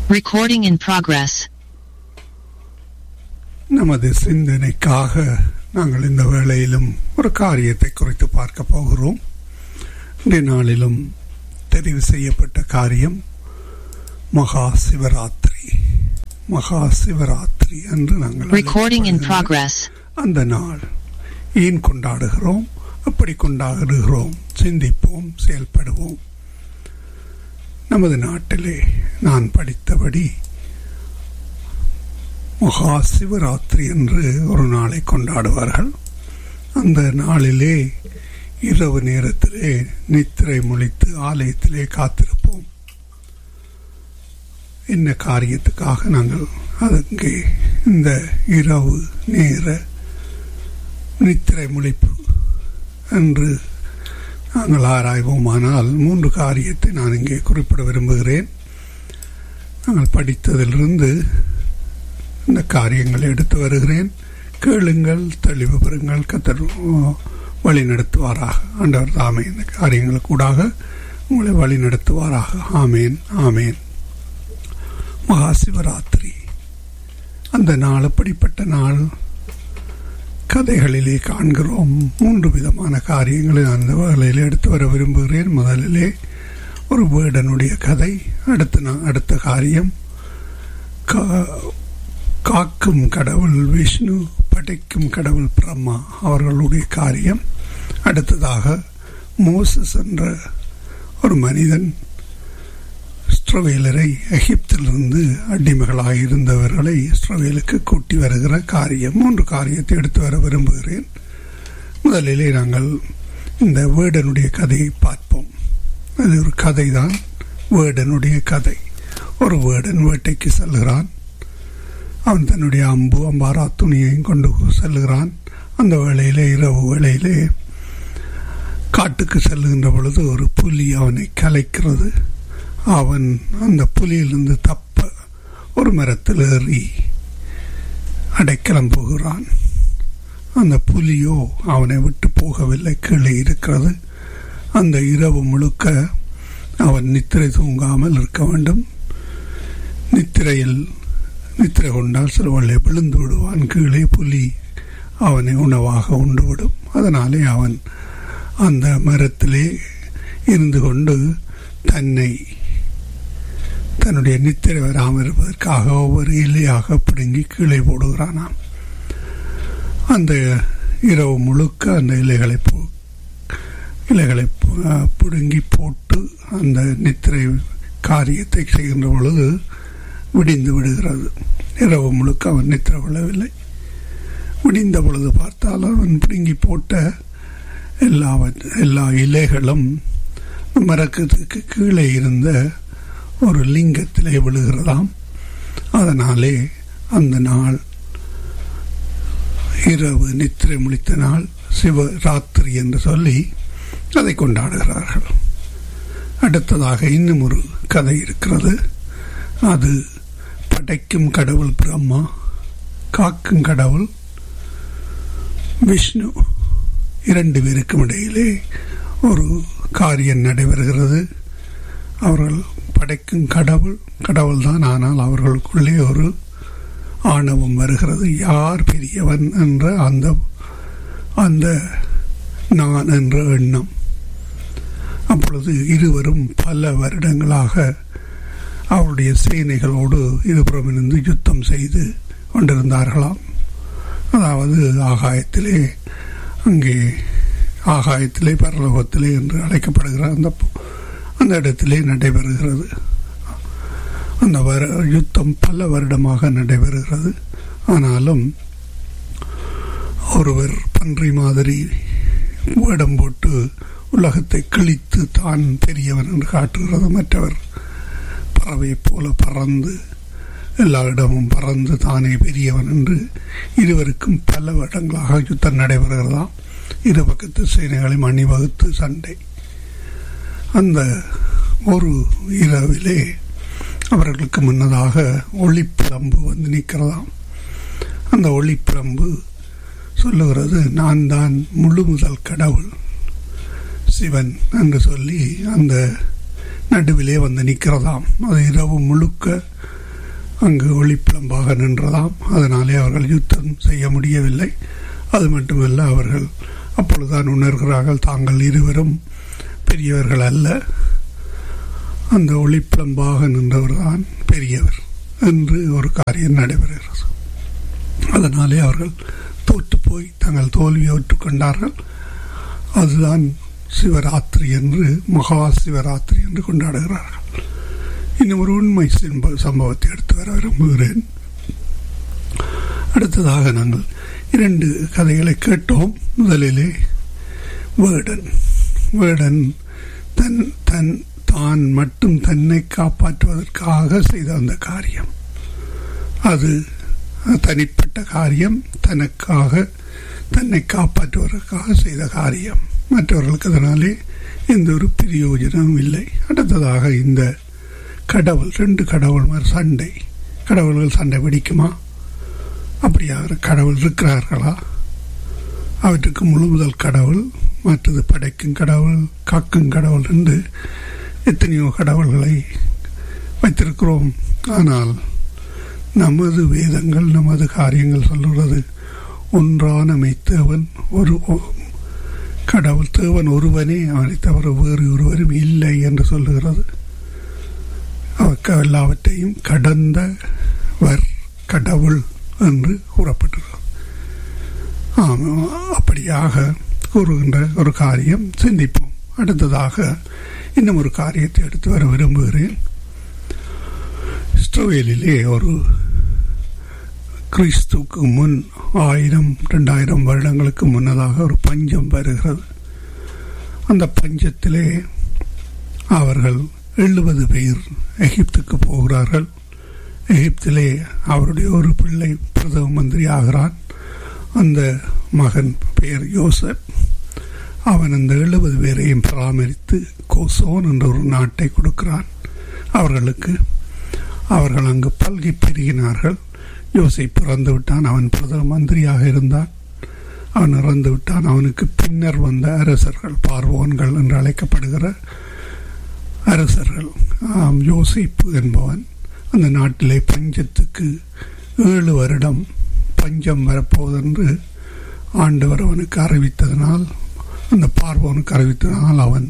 Recording in progress. நமது சிந்தனைக்காக நாங்கள் இந்த வேளையிலும் ஒரு காரியத்தை குறித்து பார்க்க போகிறோம் இன்றைய நாளிலும் தெரிவு செய்யப்பட்ட காரியம் மகா சிவராத்திரி மகா சிவராத்திரி என்று நாங்கள் Recording in அழைக்கப்படுகின்ற progress. அந்த நாள் ஏன் கொண்டாடுகிறோம் எப்படி கொண்டாடுகிறோம் சிந்திப்போம் செயல்படுவோம் நமது நாட்டிலே நான் படித்தபடி மகா சிவராத்திரி என்று ஒரு நாளை கொண்டாடுவார்கள் அந்த நாளிலே இரவு நேரத்திலே நித்திரை முழித்து ஆலயத்திலே காத்திருப்போம் என்ன காரியத்துக்காக நாங்கள் அங்கே இந்த இரவு நேர நித்திரை முழிப்பு என்று நாங்கள் ஆராய்வோமானால் மூன்று காரியத்தை நான் இங்கே குறிப்பிட விரும்புகிறேன் நாங்கள் படித்ததிலிருந்து இந்த காரியங்களை எடுத்து வருகிறேன் கேளுங்கள் தெளிவு பெறுங்கள் கத்தர் வழி நடத்துவாராக ஆண்டவர் தாமே இந்த காரியங்களுக்கூடாக உங்களை வழி நடத்துவாராக ஆமேன் ஆமேன் மகா சிவராத்திரி அந்த நாள் அப்படிப்பட்ட நாள் கதைகளிலே காண்கிறோம் மூன்று விதமான காரியங்களை நான் அந்த வேளையில் எடுத்து வர விரும்புகிறேன் முதலிலே ஒரு வேடனுடைய கதை அடுத்த நா- அடுத்த காரியம் கா- காக்கும் கடவுள் விஷ்ணு படைக்கும் கடவுள் பிரம்மா அவர்களுடைய காரியம் அடுத்ததாக மோசஸ் என்ற ஒரு மனிதன் இஸ்ரவேலரை எகிப்திலிருந்து அடிமைகளாக இருந்தவர்களை இஸ்ரவேலுக்கு கூட்டி வருகிற காரியம் மூன்று காரியத்தை எடுத்து வர விரும்புகிறேன் முதலிலே நாங்கள் இந்த வேடனுடைய கதையை பார்ப்போம் அது ஒரு கதை தான் வேடனுடைய கதை ஒரு வேடன் வேட்டைக்கு செல்கிறான் அவன் தன்னுடைய அம்பு அம்பாரா துணியையும் கொண்டு செல்லுகிறான் அந்த வேளையிலே இரவு வேளையிலே காட்டுக்கு செல்லுகின்ற பொழுது ஒரு புலி அவனை கலைக்கிறது அவன் அந்த புலியிலிருந்து தப்ப ஒரு மரத்தில் ஏறி அடைக்கலம் போகிறான் அந்த புலியோ அவனை விட்டு போகவில்லை கீழே இருக்கிறது அந்த இரவு முழுக்க அவன் நித்திரை தூங்காமல் இருக்க வேண்டும் நித்திரையில் நித்திரை கொண்டால் சிறுவள்ளை விழுந்து விடுவான் கீழே புலி அவனை உணவாக உண்டுவிடும் அதனாலே அவன் அந்த மரத்திலே இருந்து கொண்டு தன்னை தன்னுடைய நித்திரை வராமல் இருப்பதற்காக ஒவ்வொரு இலையாக பிடுங்கி கீழே போடுகிறானாம் அந்த இரவு முழுக்க அந்த இலைகளை போ- இலைகளை பு- பிடுங்கி போட்டு அந்த நித்திரை காரியத்தை செய்கின்ற பொழுது விடிந்து விடுகிறது இரவு முழுக்க அவன் நித்திர விழவில்லை விடிந்த பொழுது பார்த்தால் அவன் பிடுங்கி போட்ட எல்லா எல்லா இலைகளும் மரக்கத்துக்கு கீழே இருந்த ஒரு லிங்கத்திலே விழுகிறதாம் அதனாலே அந்த நாள் இரவு நித்திரை முழித்த நாள் சிவராத்திரி என்று சொல்லி அதை கொண்டாடுகிறார்கள் அடுத்ததாக இன்னும் ஒரு கதை இருக்கிறது அது படைக்கும் கடவுள் பிரம்மா காக்கும் கடவுள் விஷ்ணு இரண்டு பேருக்கும் இடையிலே ஒரு காரியம் நடைபெறுகிறது அவர்கள் படைக்கும் கடவுள் கடவுள் தான் ஆனால் அவர்களுக்குள்ளே ஒரு ஆணவம் வருகிறது யார் பெரியவன் என்ற அந்த அந்த நான் என்ற எண்ணம் அப்பொழுது இருவரும் பல வருடங்களாக அவருடைய சேனைகளோடு இருபுறமிருந்து யுத்தம் செய்து கொண்டிருந்தார்களாம் அதாவது ஆகாயத்திலே அங்கே ஆகாயத்திலே பரலோகத்திலே என்று அழைக்கப்படுகிற அந்த அந்த இடத்திலே நடைபெறுகிறது அந்த வர யுத்தம் பல வருடமாக நடைபெறுகிறது ஆனாலும் ஒருவர் பன்றி மாதிரி வேடம் போட்டு உலகத்தை கிழித்து தான் பெரியவன் என்று காட்டுகிறது மற்றவர் பறவை போல பறந்து எல்லா இடமும் பறந்து தானே பெரியவன் என்று இருவருக்கும் பல வருடங்களாக யுத்தம் நடைபெறுகிறதாம் இரு பக்கத்து சேனைகளையும் அணிவகுத்து சண்டை அந்த ஒரு இரவிலே அவர்களுக்கு முன்னதாக ஒளிப்பிழம்பு வந்து நிற்கிறதாம் அந்த ஒளிப்பிழம்பு சொல்லுகிறது நான் தான் முழு முதல் கடவுள் சிவன் என்று சொல்லி அந்த நடுவிலே வந்து நிற்கிறதாம் அது இரவு முழுக்க அங்கு ஒளிப்பிளம்பாக நின்றதாம் அதனாலே அவர்கள் யுத்தம் செய்ய முடியவில்லை அது மட்டுமல்ல அவர்கள் அப்பொழுதுதான் உணர்கிறார்கள் தாங்கள் இருவரும் பெரியவர்கள் அல்ல அந்த ஒளிப்பிளம்பாக நின்றவர்தான் பெரியவர் என்று ஒரு காரியம் நடைபெறுகிறது அதனாலே அவர்கள் தோற்று போய் தங்கள் தோல்வியை ஒற்றுக்கொண்டார்கள் அதுதான் சிவராத்திரி என்று மகா சிவராத்திரி என்று கொண்டாடுகிறார்கள் இன்னும் ஒரு உண்மை சிம்ப- சம்பவத்தை எடுத்து வர விரும்புகிறேன் அடுத்ததாக நாங்கள் இரண்டு கதைகளை கேட்டோம் முதலிலே வேடன் வேடன் தன் தன் தான் மட்டும் தன்னை காப்பாற்றுவதற்காக செய்த அந்த காரியம் அது தனிப்பட்ட காரியம் தனக்காக தன்னை காப்பாற்றுவதற்காக செய்த காரியம் மற்றவர்களுக்கு அதனாலே எந்த ஒரு பிரயோஜனமும் இல்லை அடுத்ததாக இந்த கடவுள் ரெண்டு கடவுள் மாதிரி சண்டை கடவுள்கள் சண்டை பிடிக்குமா அப்படியாக கடவுள் இருக்கிறார்களா அவற்றுக்கு முழு முதல் கடவுள் மற்றது படைக்கும் கடவுள் காக்கும் கடவுள் என்று எத்தனையோ கடவுள்களை வைத்திருக்கிறோம் ஆனால் நமது வேதங்கள் நமது காரியங்கள் சொல்லுகிறது ஒன்றான மெய்த்தேவன் ஒரு ஒ- கடவுள் தேவன் ஒருவனே அவனை தவிர வேறு ஒருவரும் இல்லை என்று சொல்லுகிறது அவருக்கு எல்லாவற்றையும் கடந்தவர் கடவுள் என்று கூறப்பட்டிருக்கிறது ஆமா, அப்படியாக கூறுகின்ற ஒரு காரியம் சிந்திப்போம் அடுத்ததாக இன்னும் ஒரு காரியத்தை எடுத்து வர விரும்புகிறேன் இஸ்ரவேலிலே ஒரு கிறிஸ்துக்கு முன் ஆயிரம் ரெண்டாயிரம் வருடங்களுக்கு முன்னதாக ஒரு பஞ்சம் வருகிறது அந்த பஞ்சத்திலே அவர்கள் எழுபது பேர் எகிப்துக்கு போகிறார்கள் எகிப்திலே அவருடைய ஒரு பிள்ளை பிரதம மந்திரி ஆகிறான் அந்த மகன் பெயர் யோசப் அவன் அந்த எழுபது பேரையும் பராமரித்து கோசோன் என்ற ஒரு நாட்டை கொடுக்கிறான் அவர்களுக்கு அவர்கள் அங்கு பல்கி பெருகினார்கள் யோசை பிறந்து விட்டான் அவன் பிரதம மந்திரியாக இருந்தான் அவன் இறந்து விட்டான் அவனுக்கு பின்னர் வந்த அரசர்கள் பார்வோன்கள் என்று அழைக்கப்படுகிற அரசர்கள் ஆம், யோசிப்பு என்பவன் அந்த நாட்டிலே பஞ்சத்துக்கு ஏழு வருடம் பஞ்சம் வரப்போவதென்று ஆண்டவர் அவனுக்கு அறிவித்ததனால் அந்த பார்வோனுக்கு அறிவித்ததனால் அவன்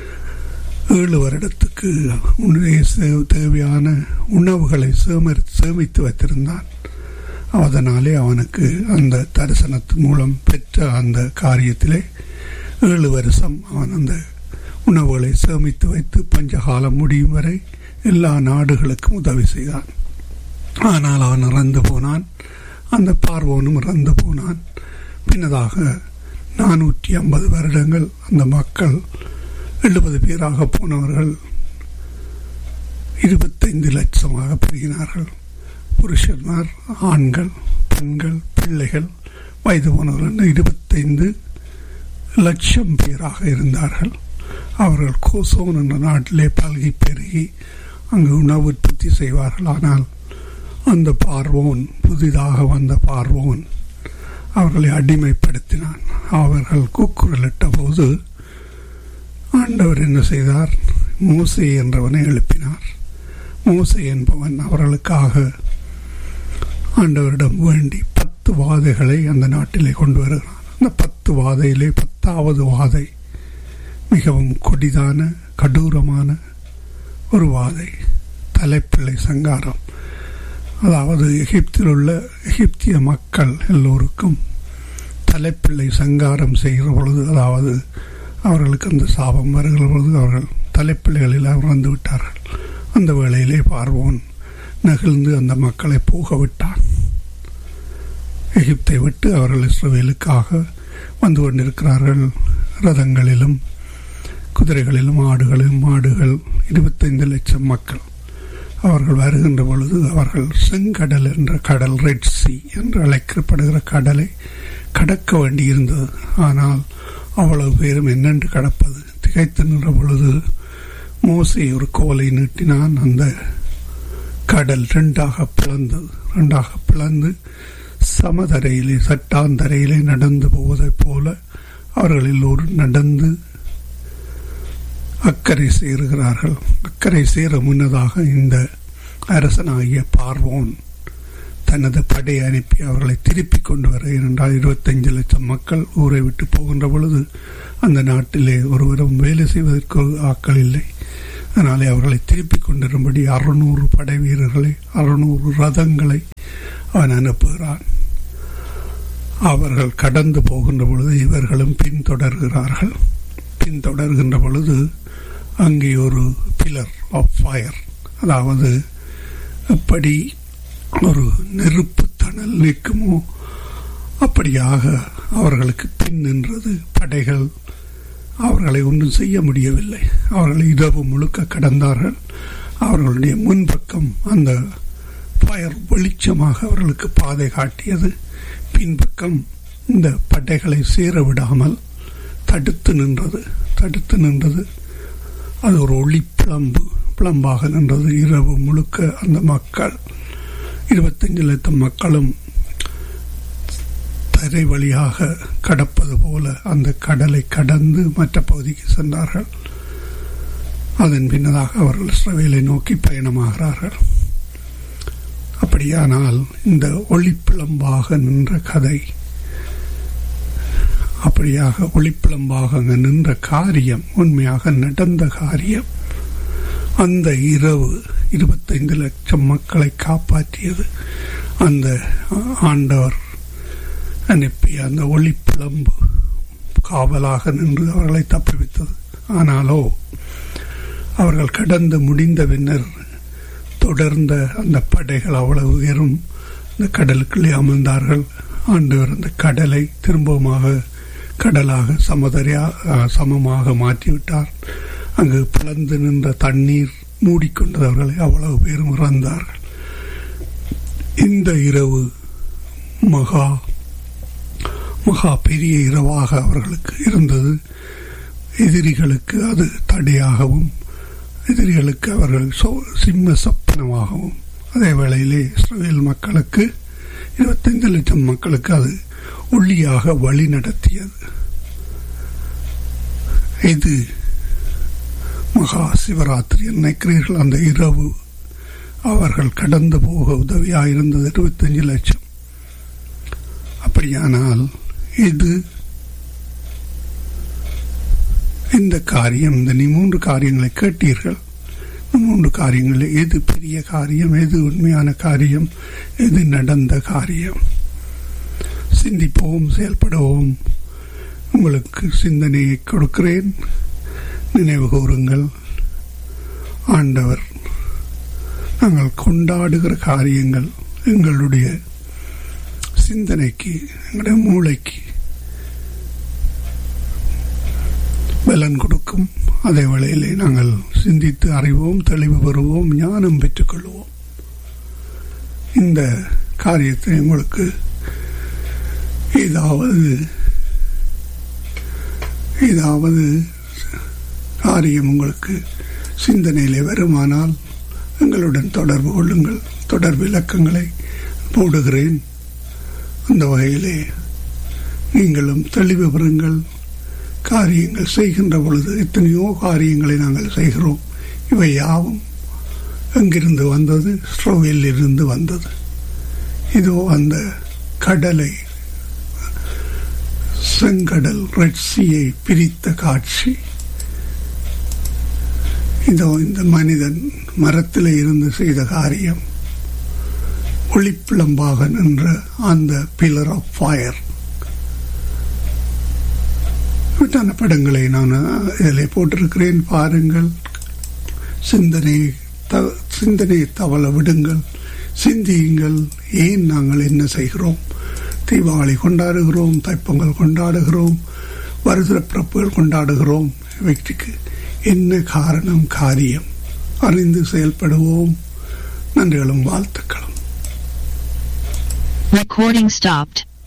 ஏழு வருடத்துக்கு உன்னுடைய சே- தேவையான உணவுகளை சேமரி சேமித்து வைத்திருந்தான் அதனாலே அவனுக்கு அந்த தரிசனத்தின் மூலம் பெற்ற அந்த காரியத்திலே ஏழு வருஷம் அவன் அந்த உணவுகளை சேமித்து வைத்து பஞ்சகாலம் முடியும் வரை எல்லா நாடுகளுக்கும் உதவி செய்தான் ஆனால் அவன் இறந்து போனான் அந்த பார்வோனும் இறந்து போனான் பின்னதாக நானூற்றி ஐம்பது வருடங்கள் அந்த மக்கள் எழுபது பேராக போனவர்கள் இருபத்தைந்து லட்சமாக பெருகினார்கள் புருஷன்மார் ஆண்கள் பெண்கள் பிள்ளைகள் வயது போனவர்கள் இருபத்தைந்து லட்சம் பேராக இருந்தார்கள் அவர்கள் கோசோன் என்ற நாட்டிலே பல்கி பெருகி அங்கு உணவு உற்பத்தி செய்வார்கள் ஆனால் அந்த பார்வோன் புதிதாக வந்த பார்வோன் அவர்களை அடிமைப்படுத்தினான் அவர்கள் கூக்குரலிட்ட போது ஆண்டவர் என்ன செய்தார் மோசே என்றவனை எழுப்பினார் மோசே என்பவன் அவர்களுக்காக ஆண்டவரிடம் வேண்டி பத்து வாதைகளை அந்த நாட்டிலே கொண்டு வருகிறான் அந்த பத்து வாதையிலே பத்தாவது வாதை மிகவும் கொடிதான கடூரமான ஒரு வாதை தலைப்பிள்ளை சங்காரம் அதாவது எகிப்தில் உள்ள எகிப்திய மக்கள் எல்லோருக்கும் தலைப்பிள்ளை சங்காரம் செய்கிற பொழுது அதாவது அவர்களுக்கு அந்த சாபம் வருகிற பொழுது அவர்கள் தலைப்பிள்ளைகளில் இறந்து விட்டார்கள் அந்த வேளையிலே பார்வோன் நெகிழ்ந்து அந்த மக்களை போக விட்டான் எகிப்தை விட்டு அவர்கள் இஸ்ரவேலுக்காக வந்து கொண்டிருக்கிறார்கள் ரதங்களிலும் குதிரைகளிலும் ஆடுகளிலும் மாடுகள் இருபத்தைந்து லட்சம் மக்கள் அவர்கள் வருகின்ற பொழுது அவர்கள் செங்கடல் என்ற கடல் ரெட் சி என்று அழைக்கப்படுகிற கடலை கடக்க வேண்டியிருந்தது ஆனால் அவ்வளவு பேரும் என்னென்று கடப்பது திகைத்து நின்ற பொழுது மோசை ஒரு கோலை நீட்டினான் அந்த கடல் ரெண்டாக பிளந்தது ரெண்டாக பிளந்து சமதரையிலே சட்டாந்தரையிலே நடந்து போவதைப் போல அவர்கள் எல்லோரும் நடந்து அக்கறை சேருகிறார்கள் அக்கறை சேர முன்னதாக இந்த அரசனாகிய பார்வோன் தனது படை அனுப்பி அவர்களை திருப்பி கொண்டு வர ஏனென்றால் இருபத்தஞ்சு லட்சம் மக்கள் ஊரை விட்டு போகின்ற பொழுது அந்த நாட்டிலே ஒருவரும் வேலை செய்வதற்கு ஆட்கள் இல்லை அதனாலே அவர்களை திருப்பி கொண்டிரும்படி அறுநூறு படை வீரர்களை அறுநூறு ரதங்களை அவன் அனுப்புகிறான் அவர்கள் கடந்து போகின்ற பொழுது இவர்களும் பின்தொடர்கிறார்கள் பின்தொடர்கின்ற பொழுது அங்கே ஒரு பிலர் ஆஃப் ஃபயர் அதாவது எப்படி ஒரு நெருப்பு தணல் நிற்குமோ அப்படியாக அவர்களுக்கு பின் நின்றது படைகள் அவர்களை ஒன்றும் செய்ய முடியவில்லை அவர்கள் இரவு முழுக்க கடந்தார்கள் அவர்களுடைய முன்பக்கம் அந்த ஃபயர் வெளிச்சமாக அவர்களுக்கு பாதை காட்டியது பின்பக்கம் இந்த படைகளை சேர விடாமல் தடுத்து நின்றது தடுத்து நின்றது அது ஒரு ஒளி பிளம்பு பிளம்பாக நின்றது இரவு முழுக்க அந்த மக்கள் இருபத்தஞ்சு லட்சம் மக்களும் தரை வழியாக கடப்பது போல அந்த கடலை கடந்து மற்ற பகுதிக்கு சென்றார்கள் அதன் பின்னதாக அவர்கள் இஸ்ரவேலை நோக்கி பயணமாகிறார்கள் அப்படியானால் இந்த ஒளிப்பிளம்பாக நின்ற கதை அப்படியாக ஒளிப்பிளம்பாக அங்கு நின்ற காரியம் உண்மையாக நடந்த காரியம் அந்த இரவு இருபத்தைந்து லட்சம் மக்களை காப்பாற்றியது அந்த ஆண்டவர் அனுப்பிய அந்த ஒளிப்பிளம்பு காவலாக நின்று அவர்களை தப்புவித்தது ஆனாலோ அவர்கள் கடந்து முடிந்த பின்னர் தொடர்ந்த அந்த படைகள் அவ்வளவு உயரும் இந்த கடலுக்குள்ளே அமர்ந்தார்கள் ஆண்டவர் அந்த கடலை திரும்பவுமாக கடலாக சமதரியா சமமாக மாற்றிவிட்டார் அங்கு பிளந்து நின்ற தண்ணீர் மூடிக்கொண்டவர்களை அவ்வளவு பேரும் இறந்தார்கள் இந்த இரவு மகா மகா பெரிய இரவாக அவர்களுக்கு இருந்தது எதிரிகளுக்கு அது தடையாகவும் எதிரிகளுக்கு அவர்கள் சிம்ம சொப்பனமாகவும் அதே வேளையிலே இஸ்ரேல் மக்களுக்கு இருபத்தைந்து லட்சம் மக்களுக்கு அது ஒளியாக வழி நடத்தியது இது மகா சிவராத்திரி நினைக்கிறீர்கள் அந்த இரவு அவர்கள் கடந்து போக உதவியாக இருந்தது இருபத்தஞ்சு லட்சம் அப்படியானால் இது இந்த காரியம் இந்த நீ மூன்று காரியங்களை கேட்டீர்கள் மூன்று காரியங்கள் எது பெரிய காரியம் எது உண்மையான காரியம் எது நடந்த காரியம் சிந்திப்போம் செயல்படுவோம் உங்களுக்கு சிந்தனையை கொடுக்கிறேன் நினைவு கூறுங்கள் ஆண்டவர் நாங்கள் கொண்டாடுகிற காரியங்கள் எங்களுடைய சிந்தனைக்கு எங்களுடைய மூளைக்கு பலன் கொடுக்கும் அதே வேளையிலே நாங்கள் சிந்தித்து அறிவோம் தெளிவு பெறுவோம் ஞானம் பெற்றுக்கொள்வோம் இந்த காரியத்தை உங்களுக்கு ஏதாவது ஏதாவது காரியம் உங்களுக்கு சிந்தனையிலே வருமானால் எங்களுடன் தொடர்பு கொள்ளுங்கள் தொடர்பு இலக்கங்களை போடுகிறேன் அந்த வகையிலே நீங்களும் தெளிவு பெறுங்கள் காரியங்கள் செய்கின்ற பொழுது எத்தனையோ காரியங்களை நாங்கள் செய்கிறோம் இவை யாவும் எங்கிருந்து வந்தது ஸ்ட்ரோவில் இருந்து வந்தது இதோ அந்த கடலை செங்கடல் ரெட்சியை பிரித்த காட்சி இதோ இந்த மனிதன் மரத்தில் இருந்து செய்த காரியம் ஒளிப்பிளம்பாக நின்ற அந்த பில்லர் ஆஃப் ஃபயர் விட்டான படங்களை நான் இதில் போட்டிருக்கிறேன் பாருங்கள் சிந்தனை த சிந்தனை தவள விடுங்கள் சிந்தியுங்கள் ஏன் நாங்கள் என்ன செய்கிறோம் தீபாவளி கொண்டாடுகிறோம் தைப்பொங்கல் கொண்டாடுகிறோம் வருகிற பிறப்புகள் கொண்டாடுகிறோம் இவைக்கு என்ன காரணம் காரியம் அறிந்து செயல்படுவோம் நன்றிகளும் வாழ்த்துக்களும் Recording stopped.